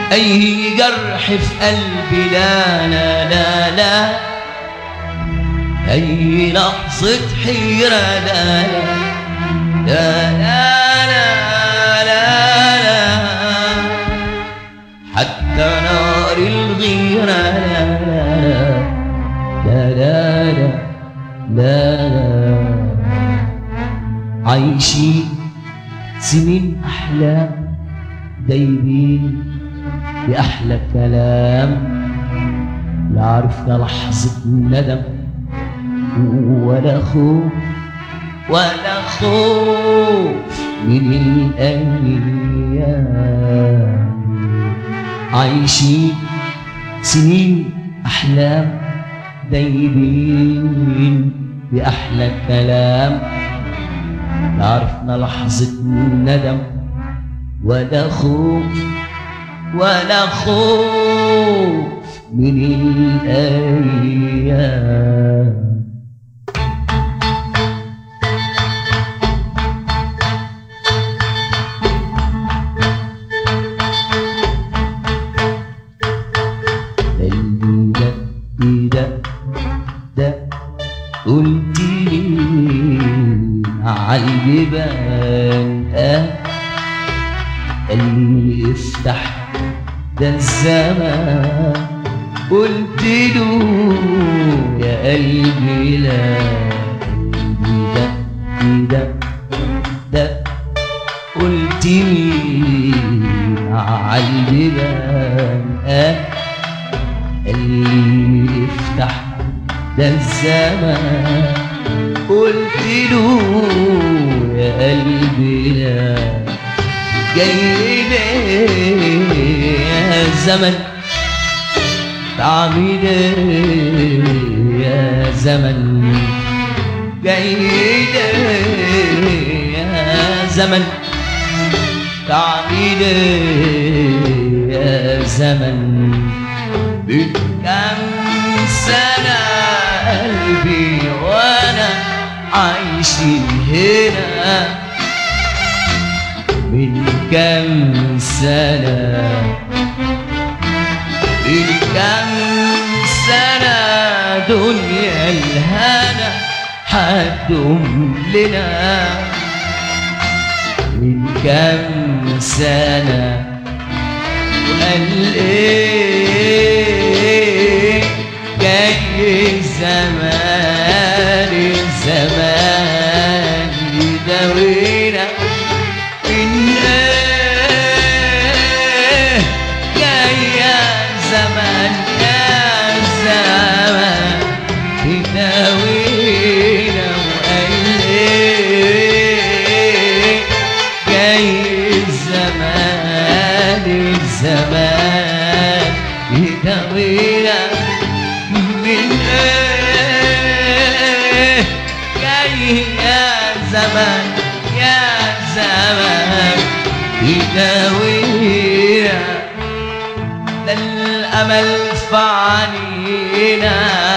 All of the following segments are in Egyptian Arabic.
أي جرح في قلبي لا لا لا لا أي لحظة حيرة لا لا لا لا لا لا, لا حتى نار الغيرة لا لا لا لا لا لا لا عايشين سنين أحلام دايبين بأحلى كلام لا عرفنا لحظة ندم ولا خوف ولا خوف من الأيام عايشين سنين أحلام دايبين بأحلى كلام لا عرفنا لحظة ندم ولا خوف ولا خوف من الأيام اللي ده ده ده قلت لي عالجبان اه اللي افتح ده الزمان قلت له يا قلبي لا قلبي ده ده ده قلت لي عالجبان اه اللي يفتح ده الزمان قلت له يا قلبي لا جاي ليه يا زمن تعمل ايه يا زمن جاي ليه يا زمن تعمل ايه يا زمن من كم سنة قلبي وانا عايش هنا من كم سنة من كم سنة دنيا الهنا حدهم لنا من كم سنة وقال ايه جاي الزمان الزمان يداوينا من ايه جاي يا زمان يا زمان يداوينا وقال ايه جاي الزمان الزمان يداوينا من ايه جاي يا زمان يا زمان يداوينا ده الامل في عينينا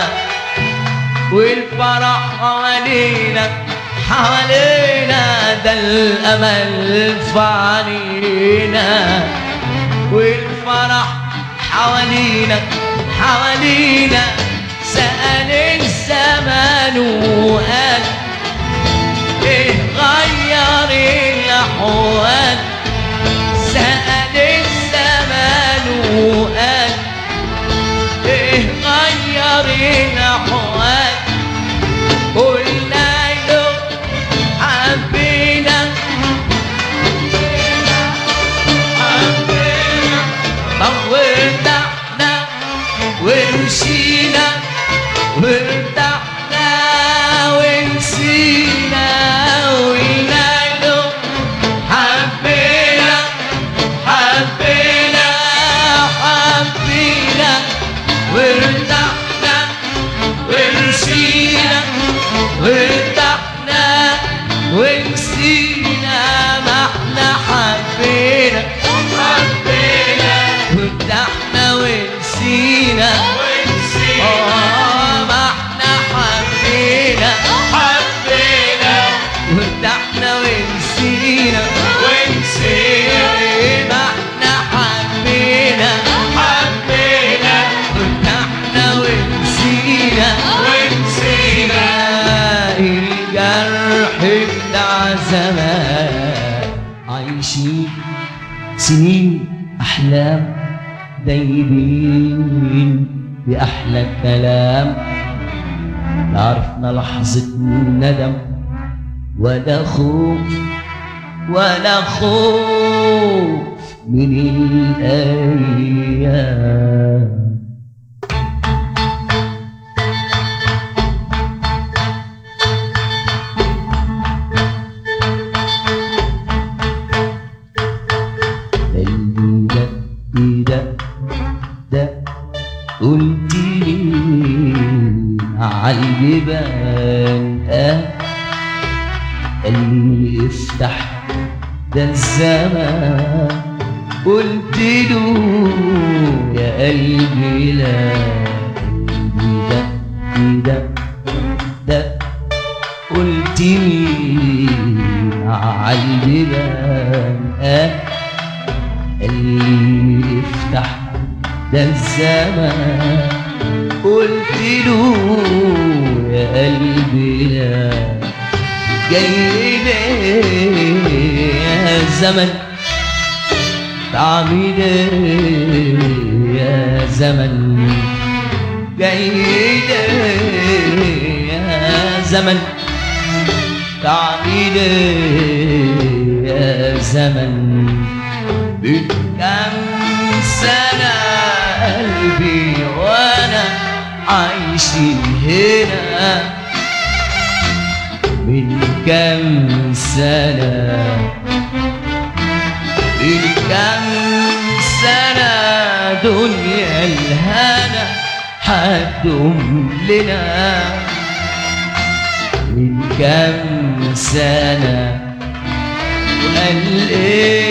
والفرح حوالينا حوالينا ده الامل في عينينا والفرح حوالينا حوالينا سأل الزمان وقال ايه غير الاحوال سأل الزمان وقال ايه غير الاحوال قلنا له حبينا حبينا طولنا ومشينا وارتحنا ونسينا وقلنا له حبينا حبينا حبينا وارتحنا سنين أحلام دايبين بأحلى كلام لا عرفنا لحظة ندم ولا خوف ولا خوف من الأيام قلبي ده ده ده قلت لي عالجبال اه قال لي افتح ده الزمان قلت له يا قلبي لا قلبي ده ده ده قلت لي عالجبال اه اللي يفتح ده الزمان قلت له يا قلبي لا جاي ليه يا زمن تعمل ايه يا زمن جاي ليه يا زمن تعمل ايه يا زمن من كم سنة قلبي وانا عايشين هنا من كم سنة من كم سنة دنيا الهنا حدهم لنا من كم سنة وقال ايه